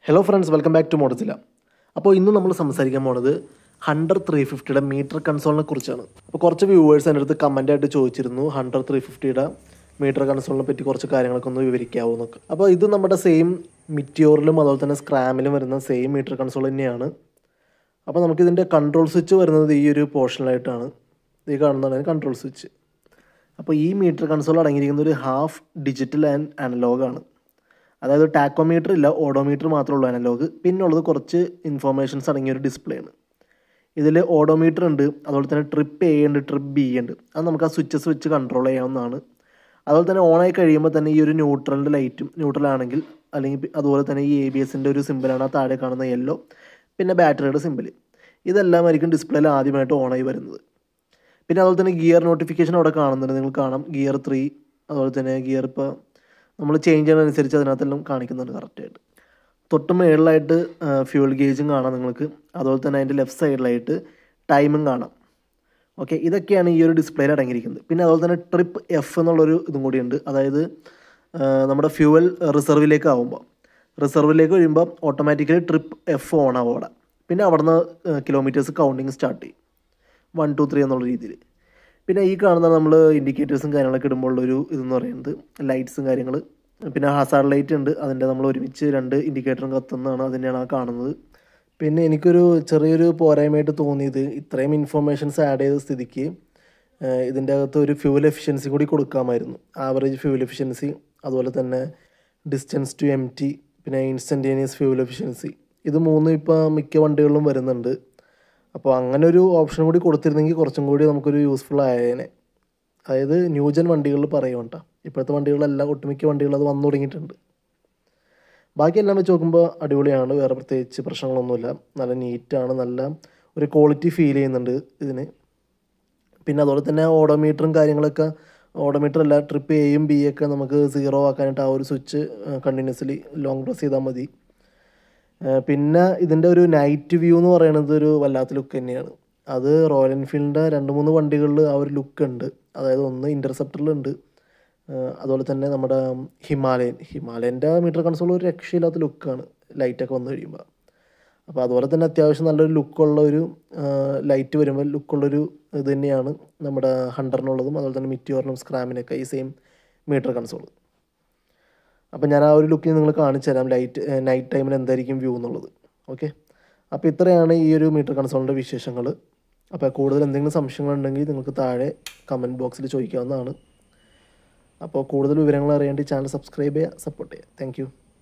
hello friends welcome back to മോഡസില അപ്പോൾ ഇന്ന് നമ്മൾ സംസാരിക്കാൻ പോണത് ഹൺഡ്രഡ് ത്രീ ഫിഫ്റ്റിയുടെ മീറ്റർ കൺസോളിനെ കുറിച്ചാണ് അപ്പോൾ കുറച്ച് വ്യൂവേഴ്സ് എൻ്റെ അടുത്ത് കമൻ്റ് ആയിട്ട് ചോദിച്ചിരുന്നു ഹൺഡ്രഡ് ത്രീ ഫിഫ്റ്റിയുടെ മീറ്റർ കൺസോളിനെ പറ്റി കുറച്ച് കാര്യങ്ങളൊക്കെ ഒന്ന് വിവരിക്കാവോ എന്നൊക്കെ അപ്പോൾ ഇത് നമ്മുടെ സെയിം മിറ്റിയോറിലും അതുപോലെ തന്നെ സ്ക്രാമിലും വരുന്ന സെയിം മീറ്റർ കൺസോൾ തന്നെയാണ് അപ്പോൾ നമുക്കിതിൻ്റെ കൺട്രോൾ സ്വിച്ച് വരുന്നത് ഈ ഒരു പോർഷനിലായിട്ടാണ് ഈ കാണുന്നതാണ് കൺട്രോൾ സ്വിച്ച് അപ്പോൾ ഈ മീറ്റർ കൺസോൾ അടങ്ങിയിരിക്കുന്ന ഒരു ഹാഫ് ഡിജിറ്റൽ ആൻഡ് അനലോഗാണ് അതായത് ടാക്കോമീറ്റർ ഇല്ല ഓഡോമീറ്റർ മാത്രമേ ഉള്ളൂ അനലോഗ് പിന്നെ ഉള്ളത് കുറച്ച് ഇൻഫോർമേഷൻസ് അടങ്ങിയ ഒരു ഡിസ്പ്ലേ ആണ് ഇതിൽ ഓഡോമീറ്റർ ഉണ്ട് അതുപോലെ തന്നെ ട്രിപ്പ് എ ഉണ്ട് ട്രിപ്പ് ബി ഉണ്ട് അത് നമുക്ക് ആ സ്വിച്ചസ് വെച്ച് കൺട്രോൾ ചെയ്യാവുന്നതാണ് അതുപോലെ തന്നെ ഓണായി കഴിയുമ്പോൾ തന്നെ ഈ ഒരു ന്യൂട്രലിൻ്റെ ലൈറ്റും ന്യൂട്രൽ ആണെങ്കിൽ അല്ലെങ്കിൽ പി- അതുപോലെ തന്നെ ഈ എ ബി എസിൻ്റെ ഒരു സിമ്പിളാണ് ആ താഴെ കാണുന്ന യെല്ലോ പിന്നെ ബാറ്ററിയുടെ സിമ്പിൾ ഇതെല്ലാമായിരിക്കും ഡിസ്പ്ലേയിൽ ആദ്യമായിട്ട് ഓണായി വരുന്നത് പിന്നെ അതുപോലെ തന്നെ ഗിയർ നോട്ടിഫിക്കേഷൻ അവിടെ കാണുന്നുണ്ട് നിങ്ങൾ കാണാം ഗിയർ ത്രീ അതുപോലെ തന്നെ ഗിയർ ഇപ്പോൾ നമ്മൾ ചേഞ്ച് ചെയ്യുന്നതനുസരിച്ച് അതിനകത്തെല്ലാം കാണിക്കുന്നുണ്ട് കറക്റ്റായിട്ട് തൊട്ട് മുകളിലായിട്ട് ഫ്യൂൽ ഗേജും കാണാം നിങ്ങൾക്ക് അതുപോലെ തന്നെ അതിൻ്റെ ലെഫ്റ്റ് സൈഡിലായിട്ട് ടൈമും കാണാം ഓക്കെ ഇതൊക്കെയാണ് ഈ ഒരു ഡിസ്പ്ലേയിൽ അടങ്ങിയിരിക്കുന്നത് പിന്നെ അതുപോലെ തന്നെ ട്രിപ്പ് എഫ് എന്നുള്ളൊരു ഇതും കൂടിയുണ്ട് അതായത് ആ, നമ്മുടെ ഫ്യൂവൽ റിസർവിലേക്ക് ആകുമ്പോൾ റിസർവിലേക്ക് കഴിയുമ്പോൾ ഓട്ടോമാറ്റിക്കലി ട്രിപ്പ് എഫ് ഓൺ ആവും അവിടെ പിന്നെ അവിടുന്ന് കിലോമീറ്റേഴ്സ് കൗണ്ടിങ് സ്റ്റാർട്ട് ചെയ്യും വൺ ടു ത്രീ എന്നുള്ള രീതിയിൽ പിന്നെ ഈ കാണുന്ന നമ്മൾ ഇൻഡിക്കേറ്റേഴ്സും കാര്യങ്ങളൊക്കെ ഇടുമ്പോൾ ഒരു ഇതെന്ന് പറയുന്നത് ലൈറ്റ്സും കാര്യങ്ങൾ പിന്നെ ഹസാർഡ് ലൈറ്റ് ഉണ്ട് അതിൻ്റെ നമ്മൾ ഒരുമിച്ച് രണ്ട് ഇൻഡിക്കേറ്ററും കത്തുന്നതാണ് അതിൻ്റെയാണ് ആ കാണുന്നത് പിന്നെ എനിക്കൊരു ചെറിയൊരു പോരായ്മയായിട്ട് തോന്നിയത് ഇത്രയും ഇൻഫർമേഷൻസ് ആഡ് ചെയ്ത സ്ഥിതിക്ക് ഏഹ് ഇതിൻ്റെ അകത്ത് ഒരു ഫ്യൂൽ എഫിഷ്യൻസി കൂടി കൊടുക്കാമായിരുന്നു ആവറേജ് ഫ്യൂൽ എഫിഷ്യൻസി അതുപോലെ തന്നെ ഡിസ്റ്റൻസ് ടു എം ടി പിന്നെ ഇൻസ്റ്റൻറ്റേനിയസ് ഫ്യൂൽ എഫിഷ്യൻസി ഇത് മൂന്നും ഇപ്പോൾ മിക്ക വണ്ടികളിലും വരുന്നുണ്ട് അപ്പോൾ അങ്ങനെ ഒരു ഓപ്ഷൻ കൂടി കൊടുത്തിരുന്നെങ്കിൽ കുറച്ചും കൂടി നമുക്കൊരു യൂസ്ഫുൾ ആയേനെ അതായത് ന്യൂജൻ വണ്ടികളിൽ പറയുവേണ്ട ഇപ്പോഴത്തെ വണ്ടികളെല്ലാം ഒട്ടുമിക്ക വണ്ടികൾ അത് വന്നു തുടങ്ങിയിട്ടുണ്ട് ബാക്കി എല്ലാം വെച്ച് നോക്കുമ്പോൾ അടിപൊളിയാണ് വേറെ പ്രത്യേകിച്ച് പ്രശ്നങ്ങളൊന്നുമില്ല നല്ല നീറ്റാണ് നല്ല ഒരു ക്വാളിറ്റി ഫീൽ ചെയ്യുന്നുണ്ട് ഇതിന് പിന്നെ അതുപോലെ തന്നെ ഓഡോമീറ്ററും കാര്യങ്ങളൊക്കെ ഓഡോമീറ്റർ അല്ല ട്രിപ്പ് എയും ബി ഒക്കെ നമുക്ക് സീറോ ആക്കാനായിട്ട് ആ ഒരു സ്വിച്ച് കണ്ടിന്യൂസ്ലി ലോങ് പ്രസ് ചെയ്താൽ മതി ആ, പിന്നെ ഇതിൻ്റെ ഒരു നൈറ്റ് വ്യൂ എന്ന് പറയുന്നത് ഒരു വല്ലാത്ത ലുക്ക് തന്നെയാണ് അത് റോയൽ എൻഫീൽഡിൻ്റെ രണ്ട് മൂന്ന് വണ്ടികളിൽ ആ ഒരു ലുക്ക് ഉണ്ട് അതായത് ഒന്ന് ഇൻ്റർസെപ്റ്ററിലുണ്ട് അതുപോലെ തന്നെ നമ്മുടെ ഹിമാലയൻ ഹിമാലയൻ്റെ മീറ്റർ കൺസോൾ ഒരു രക്ഷയില്ലാത്ത ലുക്കാണ് ലൈറ്റൊക്കെ വന്നു കഴിയുമ്പോൾ അപ്പോൾ അതുപോലെ തന്നെ അത്യാവശ്യം നല്ലൊരു ലുക്കുള്ള ഒരു ലൈറ്റ് വരുമ്പോൾ ലുക്കുള്ളൊരു ഇത് തന്നെയാണ് നമ്മുടെ ഹണ്ടറിനുള്ളതും അതുപോലെ തന്നെ മിറ്റിയോറിനും സ്ക്രാമിനൊക്കെ ഈ സെയിം മീറ്റർ കൺസോൾ അപ്പോൾ ഞാൻ ആ ഒരു ലുക്കിൽ നിങ്ങൾ കാണിച്ചു തരാം ലൈറ്റ് നൈറ്റ് ടൈമിൽ എന്തായിരിക്കും വ്യൂ എന്നുള്ളത് ഓക്കെ അപ്പോൾ ഇത്രയാണ് ഈ ഒരു മീറ്റർ കൺസോളിൻ്റെ വിശേഷങ്ങൾ അപ്പോൾ കൂടുതൽ എന്തെങ്കിലും സംശയങ്ങളുണ്ടെങ്കിൽ നിങ്ങൾക്ക് താഴെ കമൻറ്റ് ബോക്സിൽ ചോദിക്കാവുന്നതാണ് അപ്പോൾ കൂടുതൽ വിവരങ്ങൾ അറിയേണ്ടി ചാനൽ സബ്സ്ക്രൈബ് ചെയ്യുക സപ്പോർട്ട് ചെയ്യുക താങ്ക്